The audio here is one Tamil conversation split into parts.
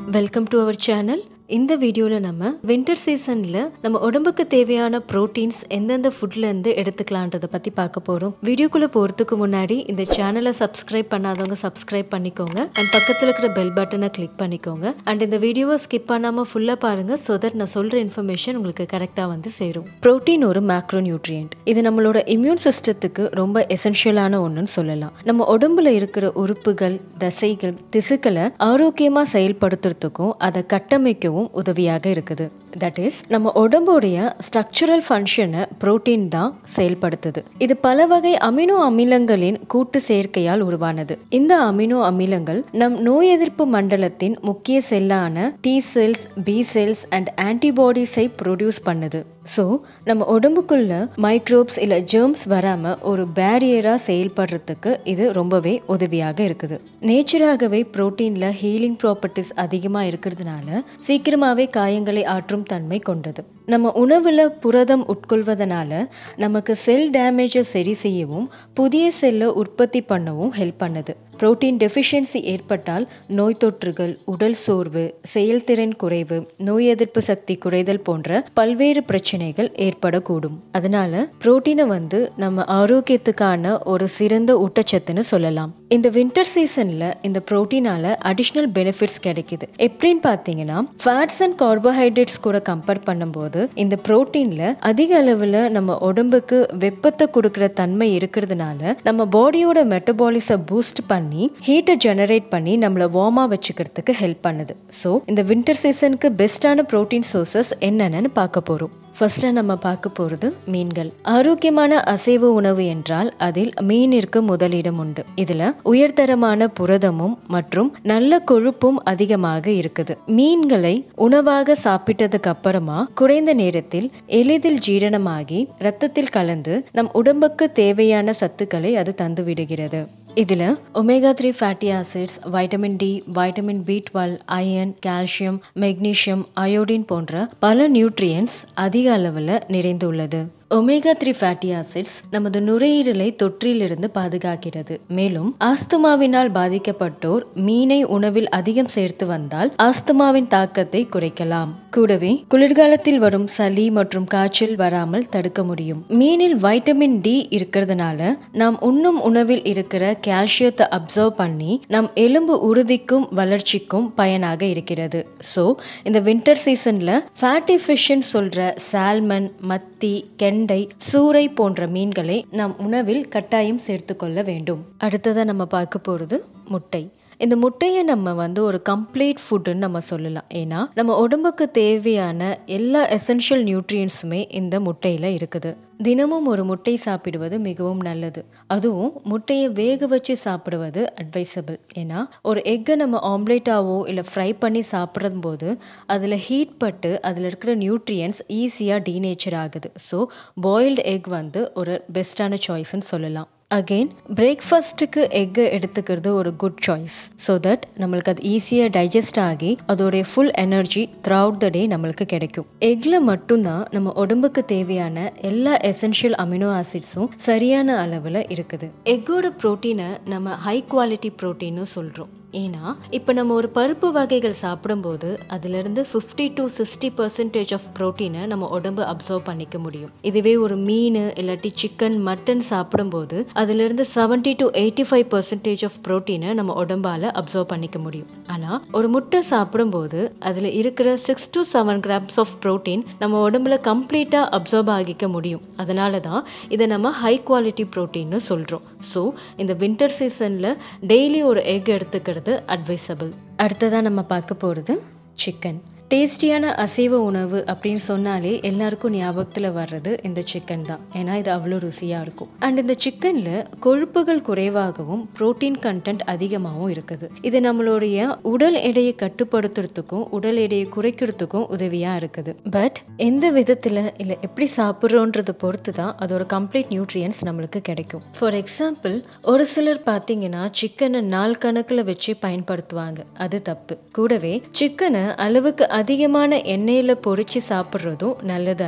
வெல்கம் டு அவர் சேனல் இந்த வீடியோவில் நம்ம வின்டர் சீசனில் நம்ம உடம்புக்கு தேவையான ப்ரோட்டீன்ஸ் எந்தெந்த ஃபுட்லேருந்து எடுத்துக்கலான்றதை பற்றி பார்க்க போகிறோம் வீடியோக்குள்ளே போகிறதுக்கு முன்னாடி இந்த சேனலை சப்ஸ்கிரைப் பண்ணாதவங்க சப்ஸ்கிரைப் பண்ணிக்கோங்க அண்ட் பக்கத்தில் இருக்கிற பெல் பட்டனை கிளிக் பண்ணிக்கோங்க அண்ட் இந்த வீடியோவை ஸ்கிப் பண்ணாமல் ஃபுல்லாக பாருங்கள் ஸோ தட் நான் சொல்கிற இன்ஃபர்மேஷன் உங்களுக்கு கரெக்டாக வந்து சேரும் ப்ரோட்டீன் ஒரு மேக்ரோ நியூட்ரியன்ட் இது நம்மளோட இம்யூன் சிஸ்டத்துக்கு ரொம்ப எசென்ஷியலான ஒன்றுன்னு சொல்லலாம் நம்ம உடம்புல இருக்கிற உறுப்புகள் தசைகள் திசுக்களை ஆரோக்கியமாக செயல்படுத்துறதுக்கும் அதை கட்டமைக்கவும் உதவியாக இருக்குது தட் இஸ் நம்ம உடம்புடைய ஸ்ட்ரக்சரல் ஃபங்க்ஷனை புரோட்டீன் தான் செயல்படுத்துது இது பல வகை அமினோ அமிலங்களின் கூட்டு சேர்க்கையால் உருவானது இந்த அமினோ அமிலங்கள் நம் நோய் எதிர்ப்பு மண்டலத்தின் முக்கிய செல்லான T cells B cells and ஆன்டிபாடிஸை ப்ரொடியூஸ் பண்ணுது ஸோ நம்ம உடம்புக்குள்ள மைக்ரோப்ஸ் இல்லை ஜெர்ம்ஸ் வராமல் ஒரு பேரியராக செயல்படுறதுக்கு இது ரொம்பவே உதவியாக இருக்குது நேச்சராகவே ப்ரோட்டீனில் ஹீலிங் ப்ராப்பர்ட்டிஸ் அதிகமாக இருக்கிறதுனால சீக்கிரமாகவே காயங்களை ஆற்றும் தன்மை கொண்டது நம்ம உணவில் புரதம் உட்கொள்வதனால நமக்கு செல் டேமேஜை சரி செய்யவும் புதிய செல்லை உற்பத்தி பண்ணவும் ஹெல்ப் பண்ணுது புரோட்டீன் டெஃபிஷியன்சி ஏற்பட்டால் நோய் தொற்றுகள் உடல் சோர்வு செயல்திறன் குறைவு நோய் எதிர்ப்பு சக்தி குறைதல் போன்ற பல்வேறு பிரச்சனைகள் ஏற்படக்கூடும் அதனால புரோட்டீனை வந்து நம்ம ஆரோக்கியத்துக்கான ஒரு சிறந்த ஊட்டச்சத்துன்னு சொல்லலாம் இந்த வின்டர் சீசன்ல இந்த புரோட்டீனால அடிஷ்னல் பெனிஃபிட்ஸ் கிடைக்குது எப்படின்னு பார்த்தீங்கன்னா ஃபேட்ஸ் அண்ட் கார்போஹைட்ரேட்ஸ் கூட கம்பேர் பண்ணும்போது இந்த புரோட்டீன்ல அதிக அளவில் நம்ம உடம்புக்கு வெப்பத்தை கொடுக்குற தன்மை இருக்கிறதுனால நம்ம பாடியோட மெட்டபாலிஸை பூஸ்ட் பண்ணி ஹீட்டை ஜெனரேட் பண்ணி நம்மளை வார்மாக வச்சுக்கிறதுக்கு ஹெல்ப் பண்ணுது ஸோ இந்த வின்டர் சீசனுக்கு பெஸ்ட்டான ப்ரோட்டீன் சோர்சஸ் என்னென்னு பார்க்க போகிறோம் ஃபர்ஸ்ட்டாக நம்ம பார்க்க போகிறது மீன்கள் ஆரோக்கியமான அசைவ உணவு என்றால் அதில் மீனிற்கு முதலிடம் உண்டு இதில் உயர்தரமான புரதமும் மற்றும் நல்ல கொழுப்பும் அதிகமாக இருக்குது மீன்களை உணவாக சாப்பிட்டதுக்கு அப்புறமா குறைந்த நேரத்தில் எளிதில் ஜீரணமாகி ரத்தத்தில் கலந்து நம் உடம்புக்கு தேவையான சத்துக்களை அது தந்து விடுகிறது இதில் omega three fatty acids vitamin D vitamin B twelve iron calcium magnesium iodine போன்ற பல நியூட்ரியன்ஸ் அதிக அளவில் நிறைந்துள்ளது ஒமேகா த்ரீ ஃபேட்டி ஆசிட்ஸ் நமது நுரையீரலை தொற்றிலிருந்து பாதுகாக்கிறது மேலும் ஆஸ்துமாவினால் பாதிக்கப்பட்டோர் மீனை உணவில் அதிகம் சேர்த்து வந்தால் ஆஸ்துமாவின் தாக்கத்தை குறைக்கலாம் கூடவே குளிர்காலத்தில் வரும் சளி மற்றும் காய்ச்சல் வராமல் தடுக்க முடியும் மீனில் வைட்டமின் டி இருக்கிறதுனால நாம் உண்ணும் உணவில் இருக்கிற கால்சியத்தை அப்சர்வ் பண்ணி நம் எலும்பு உறுதிக்கும் வளர்ச்சிக்கும் பயனாக இருக்கிறது ஸோ இந்த வின்டர் சீசன்ல ஃபேட்டி ஃபிஷ்ன்னு சொல்ற சால்மன் மத்தி கெண்டை சூறை போன்ற மீன்களை நாம் உணவில் கட்டாயம் சேர்த்துக்கொள்ள வேண்டும் அடுத்ததாக நம்ம பார்க்க போகிறது முட்டை இந்த முட்டையை நம்ம வந்து ஒரு கம்ப்ளீட் ஃபுட்டுன்னு நம்ம சொல்லலாம் ஏன்னா நம்ம உடம்புக்கு தேவையான எல்லா எசென்ஷியல் நியூட்ரியன்ஸுமே இந்த முட்டையில் இருக்குது தினமும் ஒரு முட்டை சாப்பிடுவது மிகவும் நல்லது அதுவும் முட்டையை வேக வச்சு சாப்பிடுவது அட்வைசபிள் ஏன்னா ஒரு எக்கை நம்ம ஆம்லேட்டாவோ இல்லை ஃப்ரை பண்ணி சாப்பிடும் போது அதில் ஹீட் பட்டு அதில் இருக்கிற நியூட்ரியன்ஸ் ஈஸியாக டீநேச்சர் ஆகுது ஸோ பாயில்டு எக் வந்து ஒரு பெஸ்ட்டான சாய்ஸ்ன்னு சொல்லலாம் அகெயின் பிரேக்ஃபாஸ்ட்டுக்கு எக்கு எடுத்துக்கிறது ஒரு குட் சாய்ஸ் ஸோ தட் நம்மளுக்கு அது ஈஸியாக டைஜஸ்ட் ஆகி அதோடைய full energy throughout the day நம்மளுக்கு கிடைக்கும் எக்கில் மட்டும்தான் நம்ம உடம்புக்கு தேவையான எல்லா எசென்ஷியல் அமினோ ஆசிட்ஸும் சரியான அளவில் இருக்குது எக்கோட ப்ரோட்டீனை நம்ம ஹை குவாலிட்டி ப்ரோட்டீன்னு சொல்கிறோம் ஏன்னா இப்போ நம்ம ஒரு பருப்பு வகைகள் சாப்பிடும்போது அதுலேருந்து fifty to sixty percentage of ப்ரோட்டீனை நம்ம உடம்பு அப்சர்வ் பண்ணிக்க முடியும் இதுவே ஒரு மீன் இல்லாட்டி சிக்கன் மட்டன் சாப்பிடும்போது அதுலேருந்து seventy to eighty five percentage of ப்ரோட்டீனை நம்ம உடம்பால் அப்சர்வ் பண்ணிக்க முடியும் ஆனால் ஒரு முட்டை சாப்பிடும்போது அதில் இருக்கிற six to seven grams of protein நம்ம உடம்புல கம்ப்ளீட்டாக அப்சர்வ் ஆகிக்க முடியும் அதனால தான் இதை நம்ம ஹை குவாலிட்டி ப்ரோட்டீன்னு சொல்கிறோம் ஸோ இந்த வின்டர் சீசனில் டெய்லி ஒரு எக் எடுத்துக்கிறது பண்ணுறது அட்வைசபிள் அடுத்ததாக நம்ம பார்க்க போகிறது சிக்கன் டேஸ்டியான அசைவ உணவு அப்படின்னு சொன்னாலே எல்லாருக்கும் ஞாபகத்தில் வர்றது இந்த சிக்கன் தான் ஏன்னா இது அவ்வளோ ருசியாக இருக்கும் அண்ட் இந்த சிக்கனில் கொழுப்புகள் குறைவாகவும் புரோட்டீன் கண்டென்ட் அதிகமாகவும் இருக்குது இது நம்மளுடைய உடல் எடையை கட்டுப்படுத்துறதுக்கும் உடல் எடையை குறைக்கிறதுக்கும் உதவியாக இருக்குது பட் எந்த விதத்தில் இல்லை எப்படி சாப்பிட்றோன்றதை பொறுத்து தான் அதோட கம்ப்ளீட் நியூட்ரியன்ஸ் நம்மளுக்கு கிடைக்கும் ஃபார் எக்ஸாம்பிள் ஒரு சிலர் பார்த்தீங்கன்னா சிக்கனை நாள் கணக்கில் வச்சு பயன்படுத்துவாங்க அது தப்பு கூடவே சிக்கனை அளவுக்கு அதிகமான எண்ணெயில் பொரிச்சு சாப்பிட்றதும் நல்லது அல்ல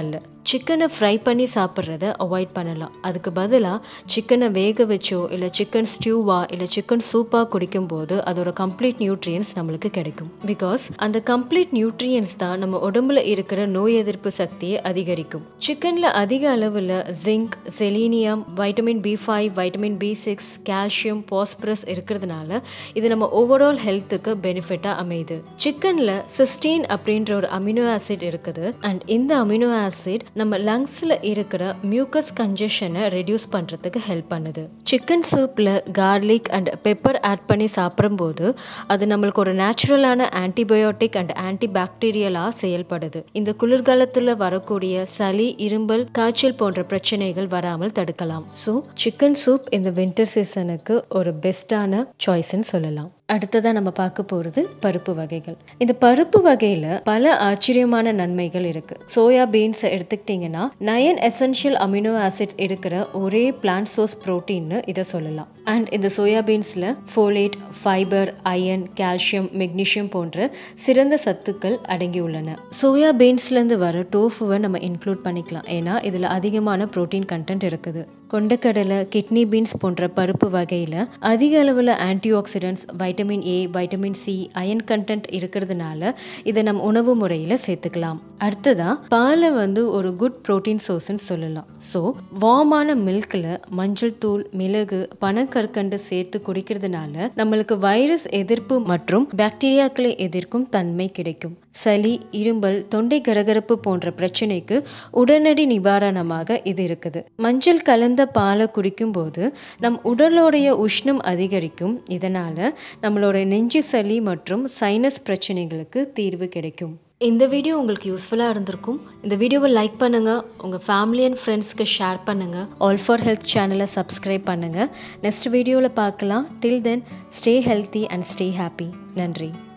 சிக்கனை ஃப்ரை பண்ணி சாப்பிட்றத அவாய்ட் பண்ணலாம் அதுக்கு பதிலாக சிக்கனை வேக வச்சோ இல்லை சிக்கன் ஸ்டியூவா இல்லை சிக்கன் சூப்பாக குடிக்கும்போது அதோட கம்ப்ளீட் நியூட்ரியன்ஸ் நம்மளுக்கு கிடைக்கும் பிகாஸ் அந்த கம்ப்ளீட் நியூட்ரியன்ஸ் தான் நம்ம உடம்புல இருக்கிற நோய் எதிர்ப்பு சக்தியை அதிகரிக்கும் சிக்கனில் அதிக அளவில் zinc selenium vitamin B five vitamin B six calcium phosphorus இருக்கிறதுனால இது நம்ம ஓவரால் ஹெல்த்துக்கு பெனிஃபிட்டாக அமையுது சிக்கனில் சிஸ்டீன் அப்படின்ற ஒரு அமினோ ஆசிட் இருக்குது அண்ட் இந்த அமினோ ஆசிட் நம்ம லங்ஸில் இருக்கிற மியூக்கஸ் கன்ஜஷனை ரெடியூஸ் பண்ணுறதுக்கு ஹெல்ப் பண்ணுது சிக்கன் சூப்பில் கார்லிக் அண்ட் பெப்பர் ஆட் பண்ணி சாப்பிடும்போது அது நம்மளுக்கு ஒரு நேச்சுரலான ஆன்டிபயோட்டிக் அண்ட் ஆன்டி பாக்டீரியலாக செயல்படுது இந்த குளிர்காலத்தில் வரக்கூடிய சளி இரும்பல் காய்ச்சல் போன்ற பிரச்சனைகள் வராமல் தடுக்கலாம் ஸோ சிக்கன் சூப் இந்த வின்டர் சீசனுக்கு ஒரு பெஸ்ட்டான சாய்ஸ்ன்னு சொல்லலாம் அடுத்ததாக நம்ம பார்க்க போகிறது பருப்பு வகைகள் இந்த பருப்பு வகையில் பல ஆச்சரியமான நன்மைகள் இருக்கு சோயா பீன்ஸை எடுத்துக்கிட்டிங்கன்னா நயன் எசென்ஷியல் அமினோ ஆசிட் இருக்கிற ஒரே பிளான்ட் சோர்ஸ் ப்ரோட்டீன்னு இதை சொல்லலாம் அண்ட் இந்த சோயா பீன்ஸில் folate fibre iron calcium magnesium போன்ற சிறந்த சத்துக்கள் அடங்கியுள்ளன சோயா பீன்ஸ்லேருந்து வர டோஃபுவை நம்ம இன்க்ளூட் பண்ணிக்கலாம் ஏன்னா இதில் அதிகமான ப்ரோட்டீன் கண்டென்ட் இருக்குது கொண்டக்கடலை கிட்னி பீன்ஸ் போன்ற பருப்பு வகையில் அதிக அளவில் antioxidants vitamin A vitamin C iron content இருக்கிறதுனால இதை நம்ம உணவு முறையில் சேர்த்துக்கலாம் அடுத்ததாக பாலை வந்து ஒரு குட் ப்ரோட்டீன் சோர்ஸ்ன்னு சொல்லலாம் ஸோ வார்மான மில்கில் மஞ்சள் தூள் மிளகு பனக்கற்கண்டு சேர்த்து குடிக்கிறதுனால நம்மளுக்கு வைரஸ் எதிர்ப்பு மற்றும் பாக்டீரியாக்களை எதிர்க்கும் தன்மை கிடைக்கும் சளி இரும்பல் தொண்டை கரகரப்பு போன்ற பிரச்சனைக்கு உடனடி நிவாரணமாக இது இருக்குது மஞ்சள் கலந்த பாலை குடிக்கும்போது நம் உடலோடைய உஷ்ணம் அதிகரிக்கும் இதனால் நம்மளோட நெஞ்சு சளி மற்றும் சைனஸ் பிரச்சனைகளுக்கு தீர்வு கிடைக்கும் இந்த வீடியோ உங்களுக்கு யூஸ்ஃபுல்லாக இருந்திருக்கும் இந்த வீடியோவை லைக் பண்ணுங்கள் உங்கள் ஃபேமிலி அண்ட் ஃப்ரெண்ட்ஸ்க்கு ஷேர் பண்ணுங்கள் ஆல் ஃபார் ஹெல்த் சேனலை சப்ஸ்கிரைப் பண்ணுங்கள் நெக்ஸ்ட் வீடியோவில் பார்க்கலாம் till then stay healthy and stay happy நன்றி